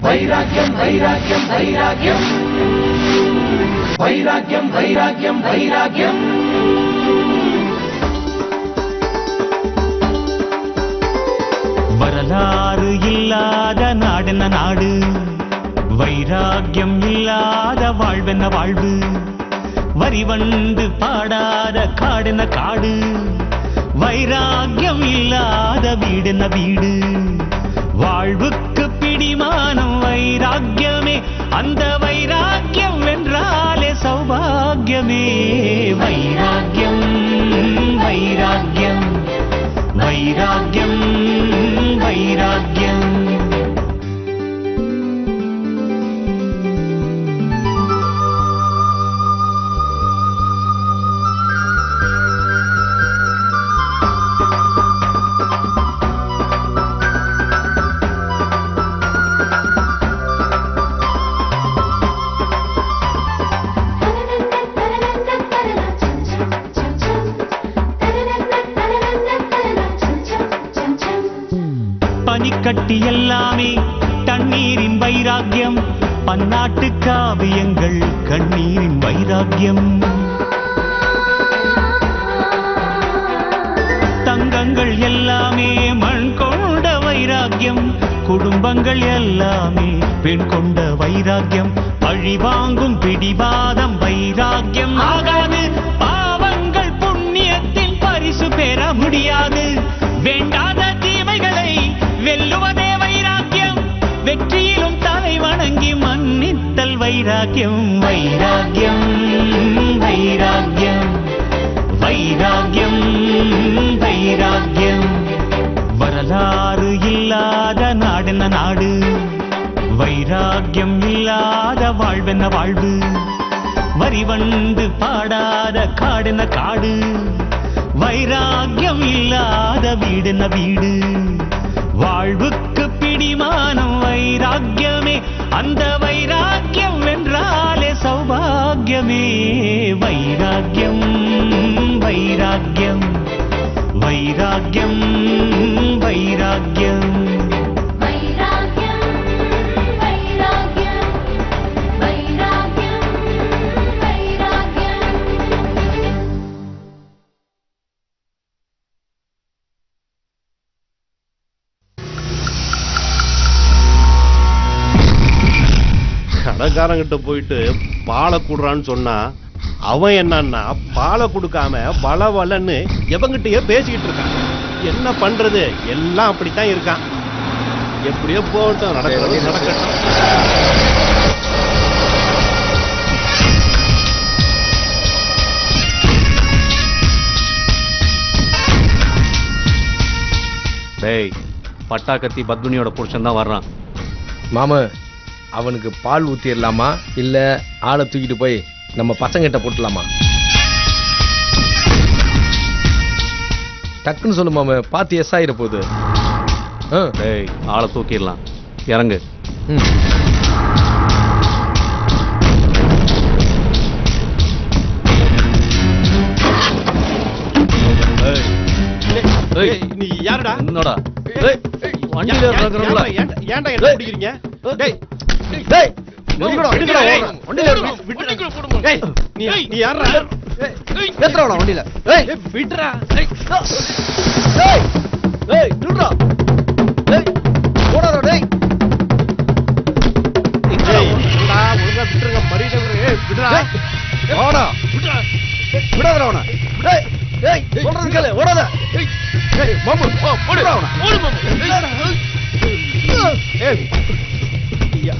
வைராக்கியம் வைராக்கியம் வைராக்கியம் வைராக்கியம் வைராக்கியம் வைராக்கியம் வரலாறு இல்லாத நாடென்ன நாடு வைராக்கியம் இல்லாத வாழ்வென்ன வாழ்வு வரி வந்து பாடாத காடென்ன காடு வைராக்கியம் இல்லாத வீடென்ன வீடு வாழ்வுக்கு பிடிமானம் வைராக்கியமே அந்த வைராக்கியம் வென்றாலே சௌபாகியமே வைராக்கியம் வைராக்கியம் வைராக்கியம் வைராக்கியம் பனிக்கட்டி எல்லாமே தண்ணீரின் வைராக்கியம் பன்னாட்டு காவியங்கள் கண்ணீரின் வைராக்கியம் தங்கங்கள் எல்லாமே மண் கொண்ட வைராக்கியம் குடும்பங்கள் எல்லாமே பெண் கொண்ட வைராக்கியம் பழி வாங்கும் பிடிவாதம் வைராக்கியம் ஆகாது பாவங்கள் புண்ணியத்தின் பரிசு பெற முடியாது வேண்டாத தீமைகளை வெல்லுவதே வைராக்கியம் வெற்றியிலும் தலை வணங்கி மன்னித்தல் வைராக்கியம் வைராக்கியம் வைராக்கியம் வைராக்கியம் வைராக்கியம் வரலாறு இல்லாத நாடென்ன நாடு வைராக்கியம் இல்லாத வாழ்வென்ன வாழ்வு வரி வந்து பாடாத காடென்ன காடு வைராக்கியம் இல்லாத வீடென்ன வீடு வாழ்வுக்கு பிடிமானம் வைராக்கியமே அந்த வைராக்கியம் வென்றாலே சௌபாகியமே வைராக்கியம் வைராக்கியம் வைராக்கியம் வைராக்கியம் வைராக்கியம் வைராக்கியம் வைராக்கியம் வைராக்கியம் கடைக்காரங்கிட்ட போயிட்டு பாலை குடுறான்னு சொன்னா அவன் என்னன்னா பாலை கொடுக்காம வள வளன்னு எவங்கிட்டயே பேசிக்கிட்டு இருக்கான் என்ன பண்றது எல்லாம் அப்படித்தான் இருக்கான் எப்படியோ போகட்டும் நடக்கிறது நடக்கட்டும் டேய் பட்டா கத்தி பத்மினியோட புருஷன் தான் வர்றான் மாமு அவனுக்கு பால் ஊத்திடலாமா இல்ல ஆளை தூக்கிட்டு போய் நம்ம பசங்கிட்ட போட்டுலாமா டக்குன்னு சொல்லு மாமு பார்த்து எஸ் ஆயிர போகுது ஆ, டேய் ஆளை தூக்கிடலாம் இறங்கு ம். ஏய், ஏய். ஏய், நீ யாருடா என்னடா ஏய், வண்டியில ஏன்- இருக்கிறவங்கள ஏன்டா- ஏன்டா ஏன்டா என்ன பிடிக்கிறீங்க டேய் டேய், விடுங்கடா, விடுங்கடா, டேய். ஓடுறோம். வண்டியில விடுடா, விடுடா. டேய், நீ நீ யாருடா ஏத்துறா வண்டியில ஏய் ஏய், விடுடா ஏய் ஏய் நில்றா ஏய் ஓடாதடா டேய் ஏய், விடுடா, ஒழுங்கா விட்டுருங்க மரியாதை விடுங்க. ஏய், விடுடா டேய், ஓடா விடுடா விடாதடா அவன டேய் டேய் சொல்றது கேளு ஓடாத ஏய் ஏய் மாமு போ போடுடா அவன ஓடு மாமா. ஏய், யா.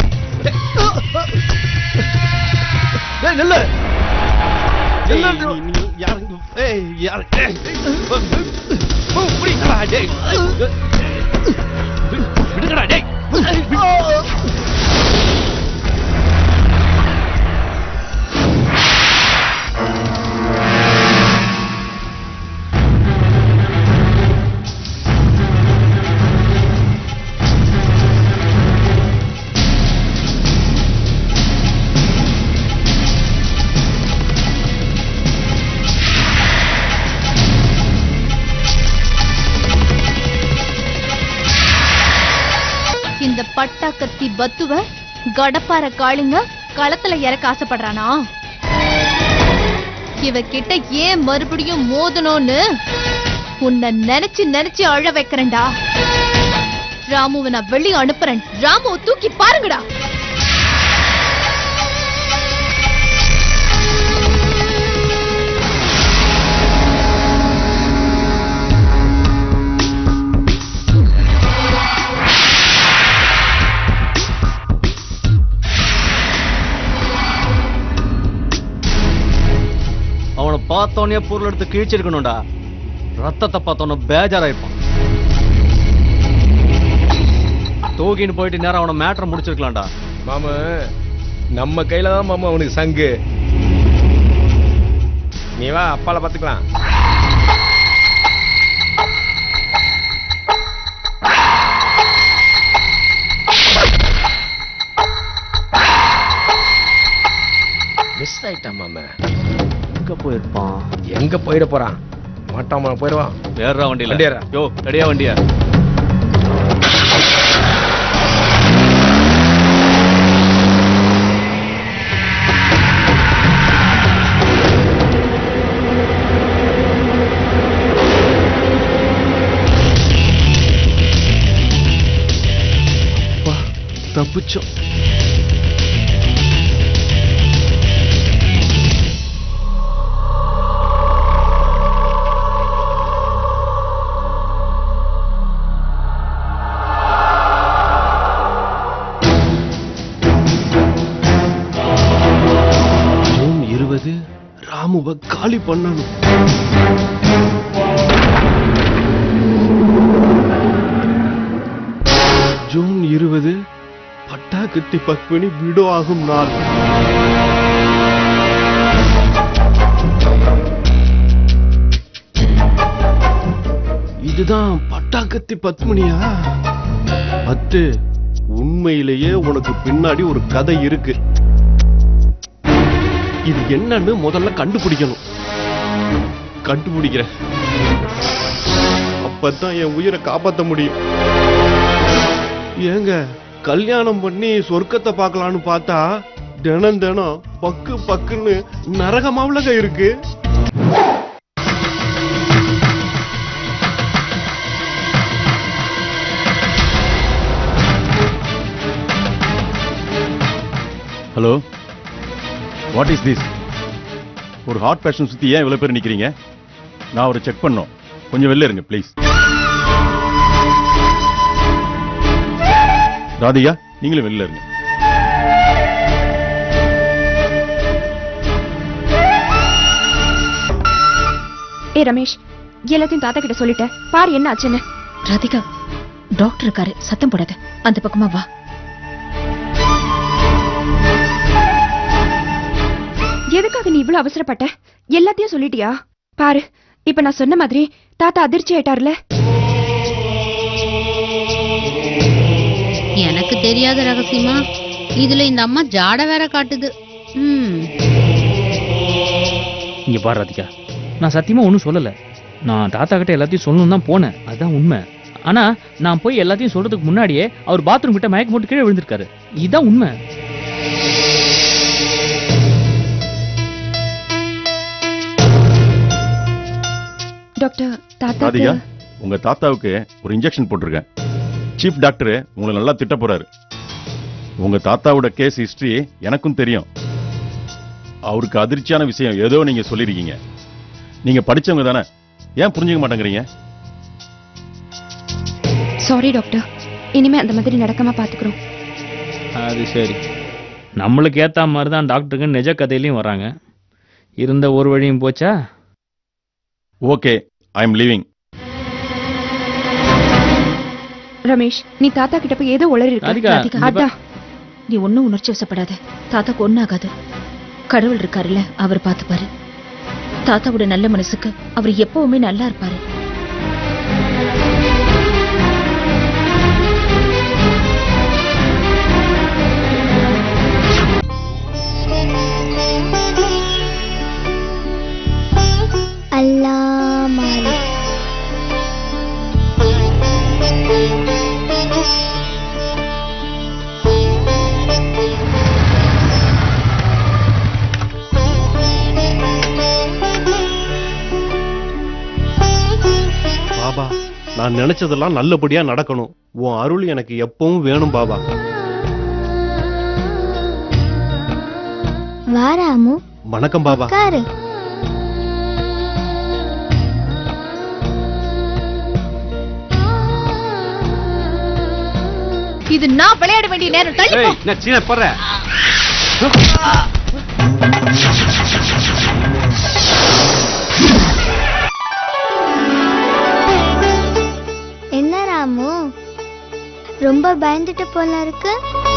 டேய் நில்லு ஏய், நில்லு நீ- நீ யாரு? ஏய், யாரு? ஏய், ஓ, புடிங்கடா, டேய். வி- விடுங்கடா, டேய். இந்த பட்டா கத்தி பத்துவ கடப்பார காளுங்க களத்துல இறக்க ஆசைப்படுறானா இவ கிட்ட ஏன் மறுபடியும் மோதணும்னு உன்னை நினைச்சு நினைச்சு அழ வைக்கிறேன்டா ராமுவை நான் வெளியே அனுப்புறேன் ராமுவை தூக்கி பாருங்கடா அவனை பார்த்தோன்னே பொருள் எடுத்து கிழிச்சிருக்கணும்டா ரத்தத்தை பார்த்தோன்னே பேஜாராயிருப்பான் தூக்கின்னு போயிட்டு நேரம் அவனை மேட்ரை முடிச்சிருக்கலாம்டா மாமா நம்ம கையில தான் மாமா அவனுக்கு சங்கு நீ வா அப்பால பாத்துக்கலாம் மிஸ் ஆயிட்டான் மாமா எங்க போயிருப்பான் எங்க போயிட போறான் மாட்டாம போயிடுவான் ஏறா வண்டியில வண்டி ஏறுடா. யோ ரெடியா வண்டியா தப்பிச்சோம் ஜூன் இருபது ராமுவ காலி பண்ணணும் ஜூன் இருபது பட்டாக்கத்தி பத்மினி விடோ ஆகும் நாள் இதுதான் பட்டாக்கத்தி பத்மினியா பத்து உண்மையிலேயே உனக்கு பின்னாடி ஒரு கதை இருக்கு இது என்னன்னு முதல்ல கண்டுபிடிக்கணும் கண்டுபிடிக்கிறேன் அப்பதான் என் உயிரை காப்பாத்த முடியும் ஏங்க கல்யாணம் பண்ணி சொர்க்கத்தை பார்க்கலான்னு பார்த்தா தினம் தினம் பக்கு பக்குன்னு நரகமாவளக இருக்கு ஹலோ வாட் இஸ் திஸ் ஒரு ஹார்ட் பேஷன் சுத்தி ஏன் இவ்வளவு பேர் நிக்கிறீங்க நான் ஒரு செக் பண்ணோம் கொஞ்சம் வெளில இருங்க ப்ளீஸ் ராதிகா நீங்களும் வெளில இருங்க ஏ ரமேஷ் எல்லாத்தையும் தாத்தா கிட்ட சொல்லிட்டேன் பாரு என்ன ஆச்சுன்னு ராதிகா டாக்டர் இருக்காரு சத்தம் போடாத அந்த பக்கமா வா எதுக்காக நீ இவ்வளவு அவசரப்பட்ட எல்லாத்தையும் சொல்லிட்டியா பாரு இப்ப நான் சொன்ன மாதிரி தாத்தா அதிர்ச்சி ஆயிட்டார்ல எனக்கு தெரியாத ரகசியமா இதுல இந்த அம்மா ஜாட வேற காட்டுது ம் இங்க பாரு ராதிகா நான் சத்தியமா ஒன்றும் சொல்லல நான் தாத்தா கிட்ட எல்லாத்தையும் சொல்லணும் தான் போனேன் அதுதான் உண்மை ஆனா நான் போய் எல்லாத்தையும் சொல்றதுக்கு முன்னாடியே அவர் பாத்ரூம் கிட்ட மயக்க போட்டு கீழே விழுந்திருக்காரு இதுதான் உண்மை டாக்டர் தாத்தா ராதிகா உங்க தாத்தாவுக்கு ஒரு இன்ஜெக்ஷன் போட்டிருக்கேன் சீஃப் டாக்டர் உங்களை நல்லா திட்ட போறாரு உங்க தாத்தாவோட கேஸ் ஹிஸ்டரி எனக்கும் தெரியும் அவருக்கு அதிர்ச்சியான விஷயம் ஏதோ நீங்க சொல்லிருக்கீங்க நீங்க படிச்சவங்க தானே ஏன் புரிஞ்சுக்க மாட்டேங்கிறீங்க சாரி டாக்டர் இனிமே அந்த மாதிரி நடக்காம பாத்துக்கிறோம் அது சரி நம்மளுக்கு ஏத்த மாதிரி தான் டாக்டருங்க நிஜ கதையிலையும் வராங்க இருந்த ஒரு வழியும் போச்சா okay I am leaving Ramesh நீ தாத்தா கிட்ட போய் ஏதோ உளறி ராதிகா, இருக்க இங்க அதான் நீ ஒன்னும் உணர்ச்சி வசப்படாத தாத்தாக்கு ஒன்னாகாது கடவுள் இருக்காருல்ல அவர் பார்த்துப்பாரு தாத்தாவோட நல்ல மனசுக்கு அவர் எப்பவுமே நல்லா இருப்பாரு அல்லாஹ் மாலிக் நான் நினைச்சதெல்லாம் நல்லபடியா நடக்கணும் உன் அருள் எனக்கு எப்பவும் வேணும் பாபா வா ராமு வணக்கம் பாபா உட்காரு இது நான் விளையாட வேண்டிய நேரம் தள்ளி போ. நான் சீன போடுற என்ன ராமு ரொம்ப பயந்துட்டு போல இருக்கு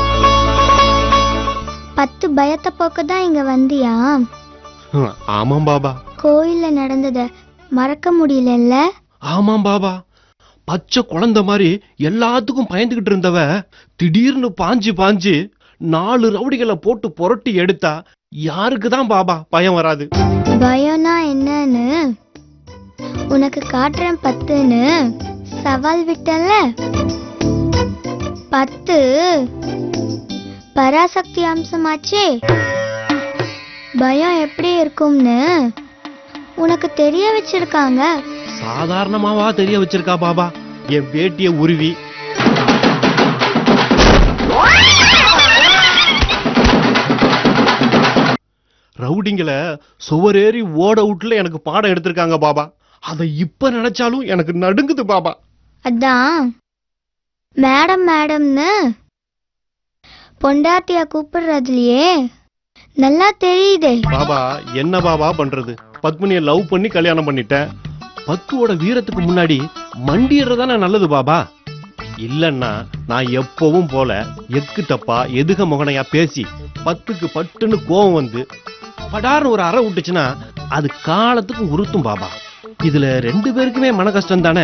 பத்து பயத்தை போக்க தான் இங்க வந்தியா ஹம், ஆமாம் பாபா கோயில்ல நடந்தத மறக்க முடியலல்ல ஆமாம் பாபா பச்சை குழந்தை மாதிரி எல்லாத்துக்கும் பயந்துகிட்டு இருந்தவ திடீர்னு பாஞ்சு பாஞ்சு நாலு ரவுடிகளை போட்டு புரட்டி எடுத்தா யாருக்கு தான் பாபா பயம் வராது பயம்னா என்னன்னு உனக்கு காட்டுறேன் பத்துன்னு சவால் விட்டல பத்து பராசக்தி அம்சமாச்சே பயம் எப்படி இருக்கும்னு உனக்கு தெரிய வச்சிருக்காங்க சாதாரணமாவா தெரிய வச்சிருக்கா பாபா என் பேட்டிய உருவி ரவுடிங்களை சுவரேறி ஓட விட்டுல எனக்கு பாடம் எடுத்திருக்காங்க பாபா அதை இப்ப நினைச்சாலும் எனக்கு நடுங்குது பாபா அதான் மேடம் மேடம்னு பொண்டாட்டிய கூப்பிடுறதுலயே நல்லா தெரியுதே பாபா என்ன பாபா பண்றது பத்மினிய லவ் பண்ணி கல்யாணம் பண்ணிட்டேன் பத்துவோட வீரத்துக்கு முன்னாடி மண்டிடுறதானே நல்லது பாபா இல்லன்னா நான் எப்பவும் போல எக்கு தப்பா எதுக முகனையா பேசி பத்துக்கு பட்டுன்னு கோவம் வந்து படார்னு ஒரு அறை விட்டுச்சுன்னா அது காலத்துக்கு உறுத்தும் பாபா இதுல ரெண்டு பேருக்குமே மன கஷ்டம் தானே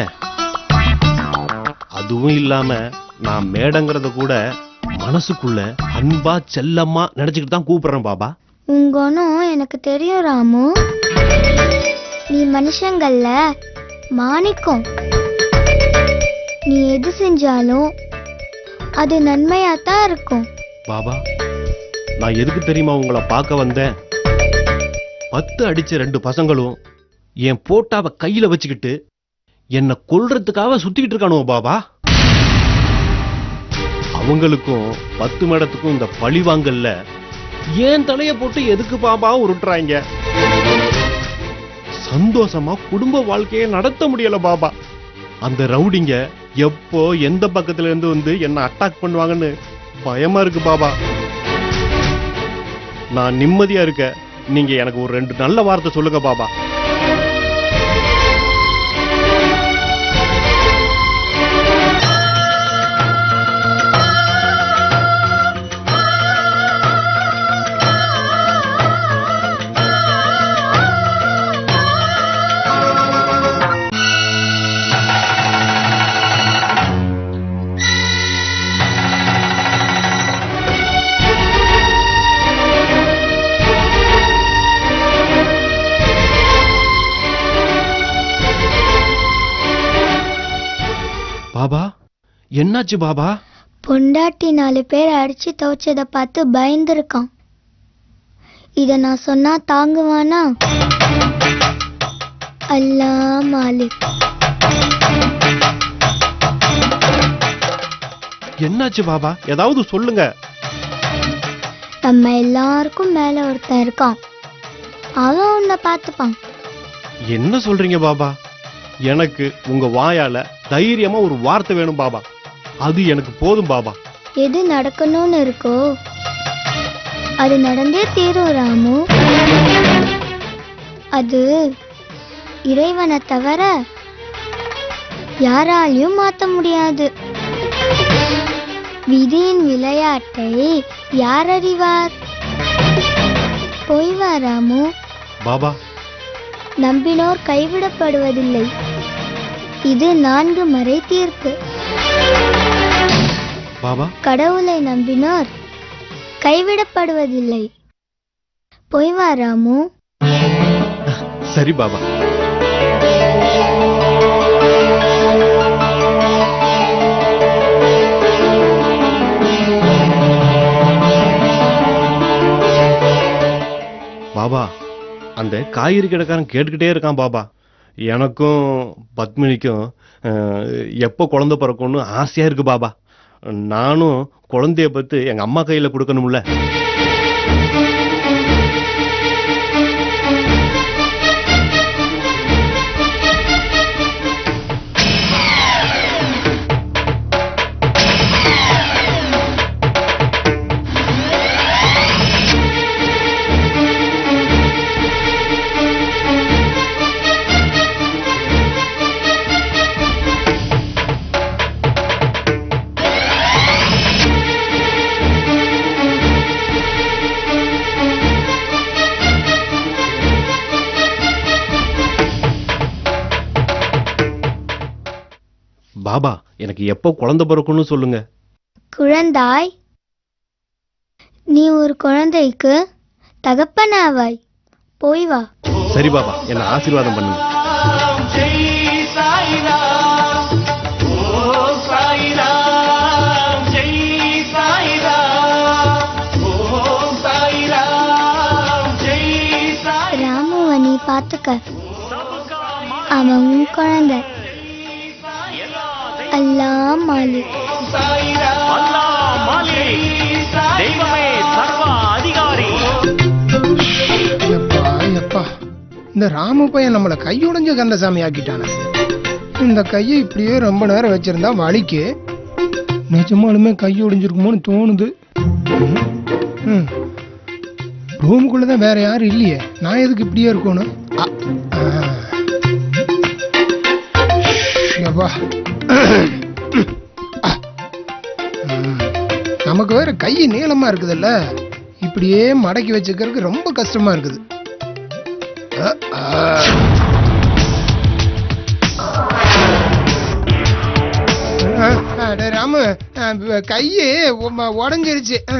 அதுவும் இல்லாம நான் மேடங்கிறத கூட மனசுக்குள்ள அன்பா செல்லம்மா நினைச்சுக்கிட்டு தான் கூப்பிடுறேன் பாபா உங்க குணம் எனக்கு தெரியும் ராமு நீ மனுஷங்கள்ல மாணிக்கம் நீ எது செஞ்சாலும் அது நன்மையாத்தான் இருக்கும் பாபா நான் எதுக்கு தெரியுமா உங்களை பார்க்க வந்தேன் பத்து அடிச்ச ரெண்டு பசங்களும் என் போட்டாவை கையில வச்சுக்கிட்டு என்னை கொல்றதுக்காக சுத்திக்கிட்டு இருக்கானுவோ பாபா அவங்களுக்கும் பத்து மேடத்துக்கும் இந்த பழி வாங்கல்ல ஏன் தலைய போட்டு எதுக்கு பாபா உருட்டுறாங்க சந்தோஷமா குடும்ப வாழ்க்கையை நடத்த முடியல பாபா அந்த ரவுடிங்க எப்போ எந்த பக்கத்துல இருந்து வந்து என்ன அட்டாக் பண்ணுவாங்கன்னு பயமா இருக்கு பாபா நான் நிம்மதியா இருக்க நீங்க எனக்கு ஒரு ரெண்டு நல்ல வார்த்தை சொல்லுங்க பாபா பாபா என்னாச்சு பாபா பொண்டாட்டி நாலு பேர் அடிச்சு துவைச்சத பார்த்து பயந்துருக்கான் இத நான் சொன்னா தாங்குவானா அல்லா மாலிக் என்னாச்சு பாபா ஏதாவது சொல்லுங்க நம்ம எல்லாருக்கும் மேல ஒருத்தன் இருக்கான் அவன் உன்னை பார்த்துப்பான் என்ன சொல்றீங்க பாபா எனக்கு உங்க வாயால தைரியமா ஒரு வார்த்தை வேணும் பாபா அது எனக்கு போதும் பாபா எது நடக்கணும்னு இருக்கோ அது நடந்தே தீரும் ராமு அது இறைவனை தவிர யாராலையும் மாத்த முடியாது விதியின் விளையாட்டை யார் அறிவார் போய் வா ராமு பாபா நம்பினோர் கைவிடப்படுவதில்லை இது நான்கு மறை தீர்ப்பு பாபா கடவுளை நம்பினோர் கைவிடப்படுவதில்லை போய் வா ராமு சரி பாபா பாபா அந்த காய்கறி கடைக்காரன் கேட்டுக்கிட்டே இருக்கான் பாபா எனக்கும் பத்மினிக்கும் அஹ், எப்போ குழந்தை பிறக்கும்னு ஆசையா இருக்கு பாபா நானும் குழந்தைய பத்து எங்க அம்மா கையில கொடுக்கணும்ல பாபா எனக்கு எப்போ குழந்தை பிறக்கும்னு சொல்லுங்க குழந்தாய் நீ ஒரு குழந்தைக்கு தகப்பனாவாய் போய் வா சரி பாபா என்ன ஆசீர்வாதம் பண்ணுங்க ஜெய் சாய்ராம் ஓம் சாய்ராம் ஜெய் சாய்ராம் ஓம் சாய்ராம் ஜெய் சாய் ராமுவை நீ பார்த்துக்க அவன் உன் குழந்தை அல்லா மாலிக் அல்லாஹ் மாலிக் தெய்வமே சர்வ அதிகாரி எப்பா எப்பா இந்த ராமு பையன் நம்மளை கையுடைஞ்ச கந்தசாமி ஆக்கிட்டானே இந்த கையை இப்படியே ரொம்ப நேரம் வச்சிருந்தா வலிக்கு நிஜமாலுமே கை ஒடிஞ்சிருக்குமோன்னு தோணுது ம், ம். ரூமுக்குள்ள தான் வேற யாரும் இல்லையே நான் எதுக்கு இப்படியே இருக்கணும் அ, ஆ. எப்பா அ. ம். நமக்கு வேற கை நீளமா இருக்குதுல்ல இப்படியே மடக்கி வச்சுக்கிறதுக்கு ரொம்ப கஷ்டமா இருக்குது அ, ஆ. ஆ, ஆ, டேய் ராமு ஆ, வ- கையு உம்ம- உடைஞ்சிருச்சு ஆ.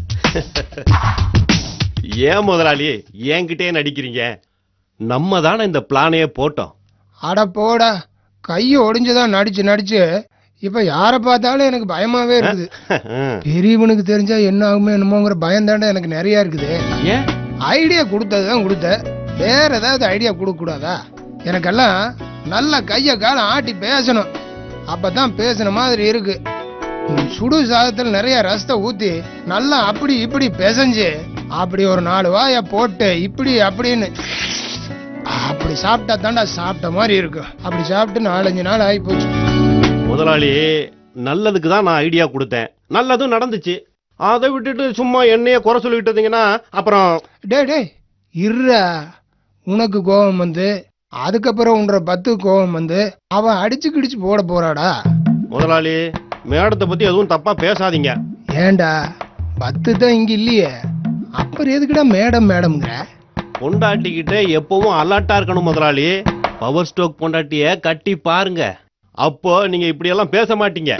ஏன் முதலாளி என்கிட்டே நடிக்கிறீங்க நம்ம தானே இந்த பிளானையே போட்டோம் அட போடா கையை ஒடிஞ்சுதான் நடிச்சு நடிச்சு இப்ப யாரை பார்த்தாலும் எனக்கு பயமாவே இருக்குது பெரியவனுக்கு தெரிஞ்சா என்ன ஆகுமோ என்னமோங்கிற பயம் தாண்டா எனக்கு நிறைய இருக்குது ஏன் ஐடியா கொடுத்ததுதான் கொடுத்த வேற ஏதாவது ஐடியா கொடுக்க கூடாதா எனக்கெல்லாம் நல்ல கைய காலம் ஆட்டி பேசணும் அப்பதான் பேசுன மாதிரி இருக்கு நீ சுடு சாதத்துல நிறைய ரசத்தை ஊத்தி நல்லா அப்படி இப்படி பிசைஞ்சு அப்படி ஒரு நாலு வாய போட்டு இப்படி அப்படின்னு அப்படி சாப்பிட்டா தாண்டா சாப்பிட்ட மாதிரி இருக்கு அப்படி சாப்பிட்டு நாலஞ்சு நாள் ஆகி போச்சு முதலாளி நல்லதுக்கு தான் நான் ஐடியா கொடுத்தேன் நல்லதும் நடந்துச்சு அதை விட்டுட்டு சும்மா என்னைய குறை சொல்லிட்டு இருந்தீங்கன்னா அப்புறம் டேய் டேய் இருடா உனக்கு கோபம் வந்து அதுக்கப்புறம் உன்ற பத்து கோபம் வந்து அவன் அடிச்சு கிடிச்சு போட போறாடா முதலாளி மேடத்தை பத்தி எதுவும் தப்பா பேசாதீங்க ஏன்டா பத்து தான் இங்க இல்லையே அப்புறம் எதுக்குடா மேடம் மேடம்ங்கிற பொண்டாட்டிக்கிட்ட எப்பவும் அலர்ட்டா இருக்கணும் முதலாளி பவர் ஸ்டோக் பொண்டாட்டிய கட்டி பாருங்க அப்போ நீங்க இப்படி எல்லாம் பேச மாட்டீங்க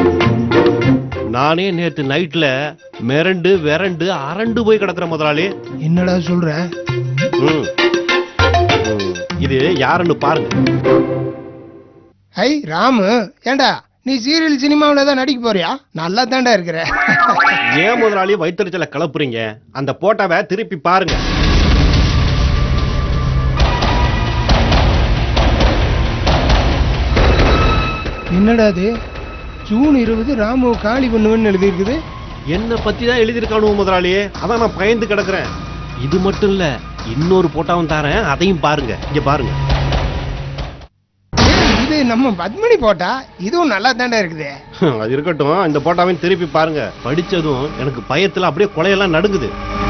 நானே நேத்து நைட்ல மிரண்டு விரண்டு அரண்டு போய் கிடக்குறேன் முதலாளி என்னடா சொல்ற ம். ம். இது யாருன்னு பாருங்க ஐ ராமு ஏன்டா நீ சீரியல் சினிமாவில் தான் நடிக்க போறியா நல்லா தாண்டா இருக்கிற ஏன் முதலாளி வயிற்றுச்சல கிளப்புறீங்க அந்த போட்டோவை திருப்பி பாருங்க என்னடா அது ஜூன் இருபது ராமு காலி பண்ணுவேன்னு எழுதியிருக்குது என்ன பத்தி தான் எழுதியிருக்கானு முதலாளி அதான் நான் பயந்து கிடக்குறேன் இது மட்டும் இல்ல இன்னொரு போட்டாவும் தரேன் அதையும் பாருங்க இங்க பாருங்க இது நம்ம பத்மினி போட்டா இதுவும் நல்லா தாண்டா இருக்குது அது இருக்கட்டும் இந்த போட்டாவையும் திருப்பி பாருங்க படிச்சதும் எனக்கு பயத்துல அப்படியே கொலையெல்லாம் நடுங்குது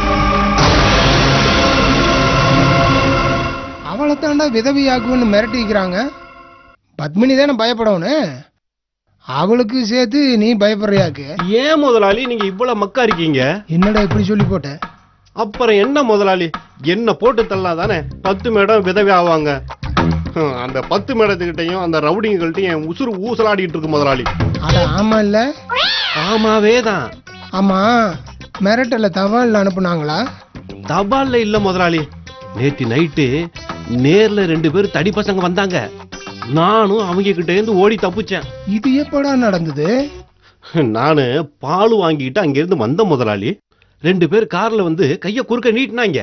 அவளை தாண்டா விதவியாக்குன்னு மிரட்டிக்கிறாங்க பத்மினி தானே பயப்படணும் அவளுக்கு சேர்த்து நீ பயப்படுறியாக்கு ஏன் முதலாளி நீங்க இவ்வளவு மக்கா இருக்கீங்க என்னடா இப்படி சொல்லி போட்ட அப்புறம் என்ன முதலாளி என்ன போட்டு தள்ளலாம் தானே பத்து மேடம் விதவி ஆவாங்க ஹம், அந்த பத்து மேடத்துக்கிட்டையும் அந்த ரவுடிங்கள்ட்டையும் என் உசுறு ஊசலாடிட்டு இருக்கு முதலாளி அட ஆமா இல்ல ஆமாவே தான் ஆமா மிரட்டல தபால் அனுப்புனாங்களா தபால்ல இல்ல முதலாளி நேத்தி நைட்டு நேர்ல ரெண்டு பேரும் தடி பசங்க வந்தாங்க நானும் அவங்க கிட்ட இருந்து ஓடி தப்பிச்சேன் இது எப்படா நடந்தது நானு பால் வாங்கிட்டு அங்க இருந்து வந்த முதலாளி ரெண்டு பேர் கார்ல வந்து கைய குறுக்க நீட்டினாங்க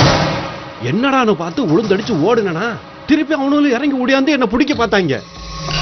என்னடான்னு பார்த்து உளுந்தடிச்சு ஓடுனனா திருப்பி அவனும் இறங்கி ஓடியாந்து என்ன பிடிக்க பார்த்தாங்க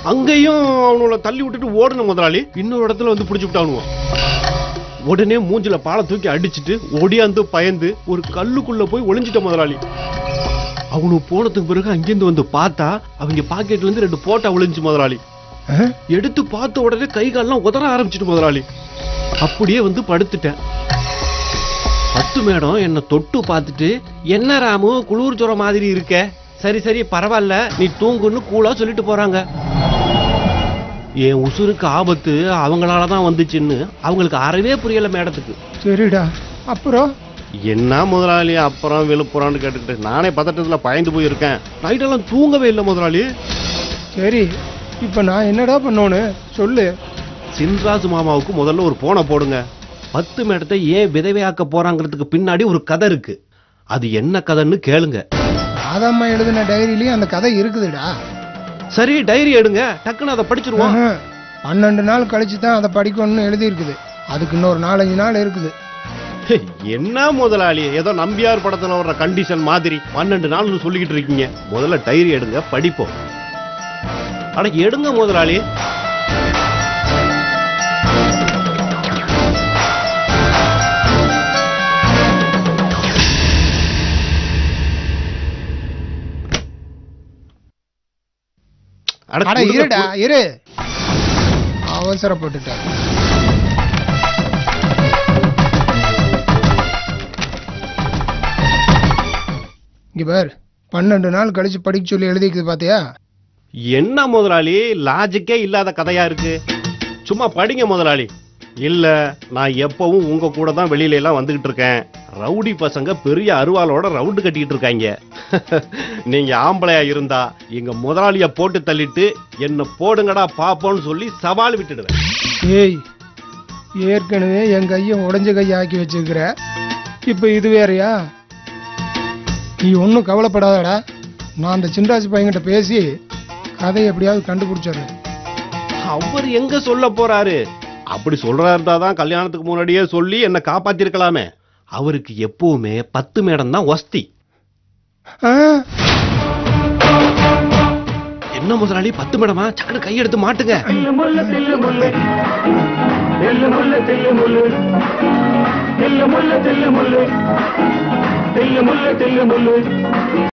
அங்கேயும் அவனோட தள்ளி விட்டுட்டு ஓடணும் முதலாளி இன்னொரு இடத்துல வந்து பிடிச்சு விட்டானுவோ உடனே மூஞ்சில பாலை தூக்கி அடிச்சிட்டு ஒடியாந்து பயந்து ஒரு கல்லுக்குள்ள போய் ஒளிஞ்சிட்ட முதலாளி அவனு போனதுக்கு பிறகு அங்கிருந்து வந்து பார்த்தா அவங்க பாக்கெட்ல இருந்து ரெண்டு போட்டா விழுந்துச்சு முதலாளி எடுத்து பார்த்த உடனே கை கால்லாம் உதற ஆரம்பிச்சிட்டு முதலாளி அப்படியே வந்து படுத்துட்டேன் பத்து மேடம் என்ன தொட்டு பார்த்துட்டு என்ன ராமு குளிர் ஜுரம் மாதிரி இருக்க சரி சரி பரவாயில்ல நீ தூங்குன்னு கூலா சொல்லிட்டு போறாங்க என் உசுருக்கு ஆபத்து அவங்களால தான் வந்துச்சுன்னு அவங்களுக்கு அறவே புரியல மேடத்துக்கு சரிடா அப்புறம் என்ன முதலாளி அப்புறம் விழுப்புறான்னு கேட்டுக்கிட்டு நானே பதட்டத்துல பயந்து போயிருக்கேன் நைட்டெல்லாம் தூங்கவே இல்லை முதலாளி சரி இப்ப நான் என்னடா பண்ணோன்னு சொல்லு சின்ராஜ் மாமாவுக்கு முதல்ல ஒரு போனை போடுங்க பத்து மேடத்தை ஏன் விதவையாக்க போறாங்கிறதுக்கு பின்னாடி ஒரு கதை இருக்கு அது என்ன கதைன்னு கேளுங்க ராதம்மா எழுதின டைரியிலயும் அந்த கதை இருக்குதுடா சரி டைரி எடுங்க டக்குன்னு அதை படிச்சிருவோம் ஆஹா. பன்னெண்டு நாள் கழிச்சு தான் அதை படிக்கணும்னு எழுதி இருக்குது அதுக்கு இன்னொரு நாலஞ்சு நாள் இருக்குது ஹே, என்ன முதலாளி ஏதோ நம்பியார் படத்துல வர்ற கண்டிஷன் மாதிரி பன்னெண்டு நாள்னு சொல்லிக்கிட்டு இருக்கீங்க முதல்ல டைரி எடுங்க படிப்போம் அட எடுங்க முதலாளி அட, அட கொடுங்க, இருடா கொடு. இரு அவசரப்பட்டுட்டேன் இங்க பார் பன்னெண்டு நாள் கழிச்சு படிக்க சொல்லி எழுதிக்குது பாத்தியா என்ன முதலாளி லாஜிக்கே இல்லாத கதையா இருக்கு சும்மா படிங்க முதலாளி இல்ல நான் எப்பவும் உங்க கூட தான் வெளியில எல்லாம் வந்துகிட்டு இருக்கேன் ரவுடி பசங்க பெரிய அருவாளோட ரவுண்டு கட்டிட்டு இருக்காங்க நீங்க ஆம்பளையா இருந்தா எங்க முதலாளிய போட்டு தள்ளிட்டு என்ன போடுங்கடா பாப்போன்னு சொல்லி சவால் விட்டுடுவேன் ஏய் ஏற்கனவே என் கையை உடைஞ்ச கையை ஆக்கி வச்சிருக்கிற இப்ப இது வேறயா நீ ஒன்றும் கவலைப்படாதடா நான் அந்த சின்ராஜ் பையன்கிட்ட பேசி கதையை எப்படியாவது கண்டுபிடிச்சிடுறேன் அவர் எங்க சொல்ல போறாரு அப்படி சொல்றா இருந்தாதான் கல்யாணத்துக்கு முன்னாடியே சொல்லி என்ன காப்பாத்திருக்கலாமே அவருக்கு எப்பவுமே பத்து மேடம் தான் வஸ்தி ஆ என்ன முதலாளி பத்து மேடமா சக்கர கையெடுத்து மாட்டுங்க முல்ல தில்லு முல்லு தில்லு முல்லு தில்லு முல்லு தில்லு முல்லு தில்லு முல்லு தில்லு முல்லு தில்லு முல்லு